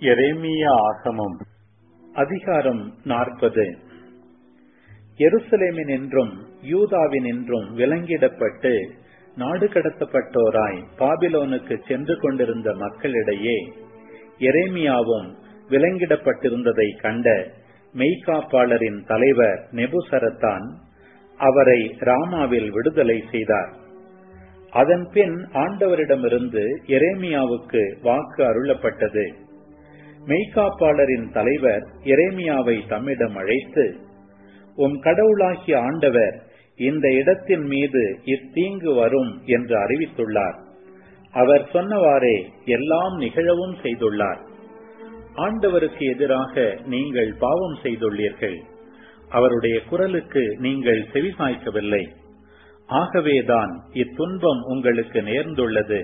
எரேமியா ஆகமம் அதிகாரம் நாற்பது எருசலேமினின்றும் யூதாவினின்றும் விலங்கிடப்பட்டு நாடு கடத்தப்பட்டோராய் பாபிலோனுக்கு சென்று கொண்டிருந்த மக்களிடையே எரேமியாவும் விலங்கிடப்பட்டிருந்ததை கண்ட மெய்காப்பாளரின் தலைவர் நெபுசரத்தான் அவரை ராமாவில் விடுதலை செய்தார் அதன் பின் ஆண்டவரிடமிருந்து எரேமியாவுக்கு வாக்கு அருளப்பட்டது மெய்காப்பாளரின் தலைவர் எரேமியாவை தம்மிடம் அழைத்து உம் கடவுளாகிய ஆண்டவர் இந்த இடத்தின் மீது இத்தீங்கு வரும் என்று அறிவித்துள்ளார் அவர் சொன்னவாறே எல்லாம் நிகழவும் செய்துள்ளார் ஆண்டவருக்கு எதிராக நீங்கள் பாவம் செய்துள்ளீர்கள் அவருடைய குரலுக்கு நீங்கள் செவிசாய்க்கவில்லை ஆகவேதான் இத்துன்பம் உங்களுக்கு நேர்ந்துள்ளது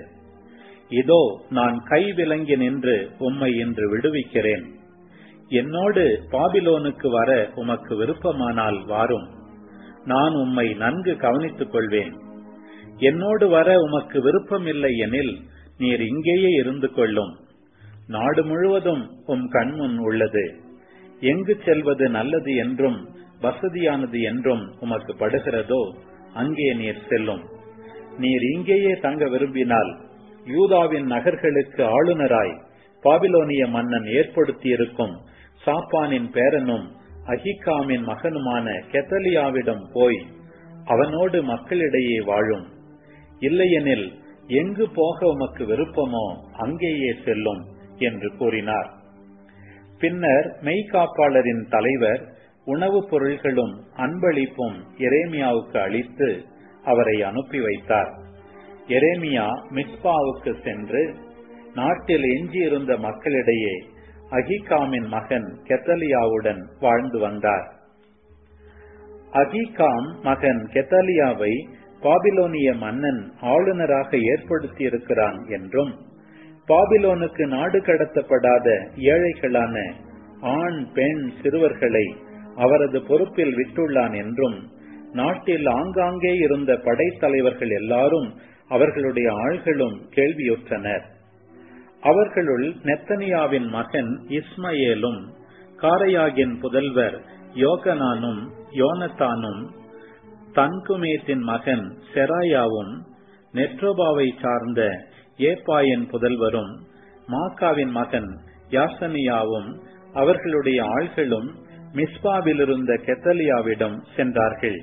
இதோ நான் கைவிலங்கி நின்று உம்மை இன்று விடுவிக்கிறேன் என்னோடு பாபிலோனுக்கு வர உமக்கு விருப்பமானால் வாரும் நான் உம்மை நன்கு கவனித்துக் கொள்வேன் என்னோடு வர உமக்கு விருப்பமில்லை எனில் நீர் இங்கேயே இருந்து கொள்ளும் நாடு முழுவதும் உம் கண்முன் உள்ளது எங்கு செல்வது நல்லது என்றும் வசதியானது என்றும் உமக்கு படுகிறதோ அங்கே நீர் செல்லும் நீர் இங்கேயே தங்க விரும்பினால் யூதாவின் நகர்களுக்கு ஆளுநராய் பாபிலோனிய மன்னன் ஏற்படுத்தியிருக்கும் சாப்பானின் பேரனும் அஹிகாமின் மகனுமான கெத்தலியாவிடம் போய் அவனோடு மக்களிடையே வாழும் இல்லையெனில் எங்கு போக உமக்கு விருப்பமோ அங்கேயே செல்லும் என்று கூறினார் பின்னர் மெய்காப்பாளரின் தலைவர் உணவுப் பொருள்களும் அன்பளிப்பும் எரேமியாவுக்கு அளித்து அவரை அனுப்பி வைத்தார் எரேமியா மிஸ்பாவுக்கு சென்று நாட்டில் எஞ்சியிருந்த மக்களிடையே அகிகாமின் மகன் கெத்தலியாவுடன் வாழ்ந்து வந்தார் அகிகாம் மகன் கெத்தலியாவை பாபிலோனிய மன்னன் ஆளுநராக ஏற்படுத்தியிருக்கிறான் என்றும் பாபிலோனுக்கு நாடு கடத்தப்படாத ஏழைகளான ஆண் பெண் சிறுவர்களை அவரது பொறுப்பில் விட்டுள்ளான் என்றும் நாட்டில் ஆங்காங்கே இருந்த படைத்தலைவர்கள் எல்லாரும் அவர்களுடைய ஆள்களும் கேள்வியுற்றனர் அவர்களுள் நெத்தனியாவின் மகன் இஸ்மயேலும் காரையாகின் புதல்வர் யோகனானும் யோனத்தானும் தன்குமேத்தின் மகன் செராயாவும் நெட்ரோபாவை சார்ந்த ஏப்பாயின் புதல்வரும் மாக்காவின் மகன் யாசனியாவும் அவர்களுடைய ஆள்களும் மிஸ்பாவில் இருந்த கெத்தலியாவிடம் சென்றார்கள்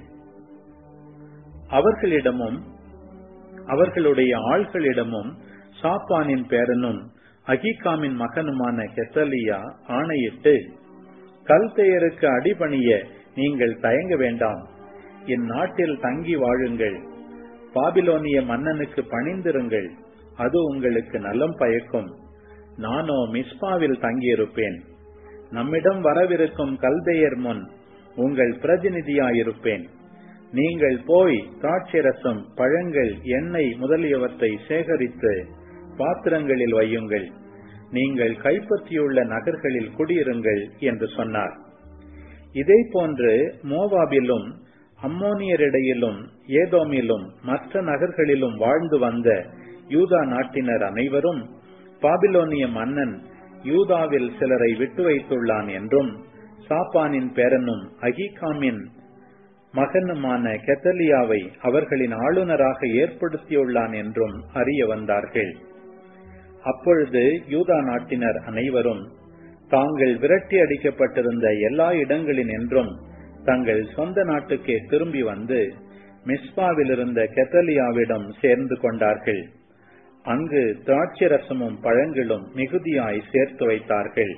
அவர்களிடமும் அவர்களுடைய ஆள்களிடமும் சாப்பானின் பேரனும் அகிகாமின் மகனுமான கெத்தலியா ஆணையிட்டு கல்தெயருக்கு அடிபணிய நீங்கள் தயங்க வேண்டாம் இந்நாட்டில் தங்கி வாழுங்கள் பாபிலோனிய மன்னனுக்கு பணிந்திருங்கள் அது உங்களுக்கு நலம் பயக்கும் நானோ மிஸ்பாவில் தங்கியிருப்பேன் நம்மிடம் வரவிருக்கும் கல்தையர் முன் உங்கள் பிரதிநிதியாயிருப்பேன் நீங்கள் போய் திராட்சரசம் பழங்கள் எண்ணெய் முதலியவற்றை சேகரித்து பாத்திரங்களில் வையுங்கள் நீங்கள் கைப்பற்றியுள்ள நகர்களில் குடியிருங்கள் என்று சொன்னார் இதே போன்று மோவாபிலும் அம்மோனியரிடையிலும் ஏதோமிலும் மற்ற நகர்களிலும் வாழ்ந்து வந்த யூதா நாட்டினர் அனைவரும் பாபிலோனிய மன்னன் யூதாவில் சிலரை விட்டு வைத்துள்ளான் என்றும் சாப்பானின் பேரனும் அகிகாமின் மகனுமான கெத்தலியாவை அவர்களின் ஆளுநராக ஏற்படுத்தியுள்ளான் என்றும் அறிய வந்தார்கள் அப்பொழுது யூதா நாட்டினர் அனைவரும் தாங்கள் விரட்டி அடிக்கப்பட்டிருந்த எல்லா இடங்களின் என்றும் தங்கள் சொந்த நாட்டுக்கே திரும்பி வந்து மிஸ்பாவில் இருந்த கெத்தலியாவிடம் சேர்ந்து கொண்டார்கள் அங்கு திராட்சரசமும் பழங்களும் மிகுதியாய் சேர்த்து வைத்தார்கள்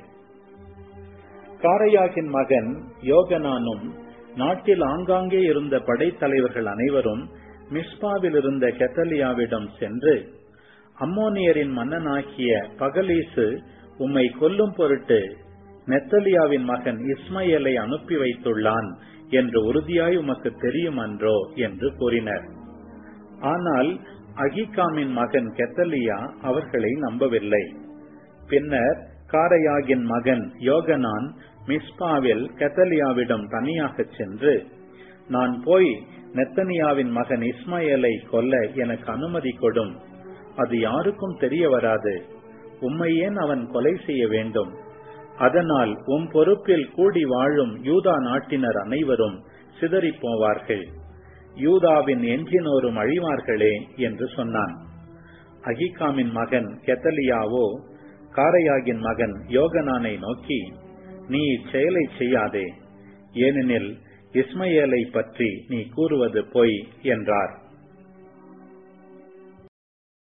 காரையாகின் மகன் யோகனானும் நாட்டில் ஆங்காங்கே இருந்த படைத்தலைவர்கள் அனைவரும் மிஸ்பாவில் இருந்த கெத்தலியாவிடம் சென்று அம்மோனியரின் மன்னனாகிய பகலீசு உம்மை கொல்லும் பொருட்டு நெத்தலியாவின் மகன் இஸ்மயலை அனுப்பி வைத்துள்ளான் என்று உறுதியாய் உமக்கு தெரியும் அன்றோ என்று கூறினர் ஆனால் அகிகாமின் மகன் கெத்தலியா அவர்களை நம்பவில்லை பின்னர் காரையாகின் மகன் யோகனான் மிஸ்பாவில் கெத்தலியாவிடம் தனியாக சென்று நான் போய் நெத்தனியாவின் மகன் இஸ்மாயலை கொல்ல எனக்கு அனுமதி கொடும் அது யாருக்கும் தெரிய வராது உம்மை ஏன் அவன் கொலை செய்ய வேண்டும் அதனால் உம் பொறுப்பில் கூடி வாழும் யூதா நாட்டினர் அனைவரும் சிதறிப் போவார்கள் யூதாவின் எஞ்சினோரும் அழிவார்களே என்று சொன்னான் அகிகாமின் மகன் கெத்தலியாவோ காரையாகின் மகன் யோகனானை நோக்கி நீ இச்செயலை செய்யாதே ஏனெனில் இஸ்மயேலை பற்றி நீ கூறுவது பொய் என்றார்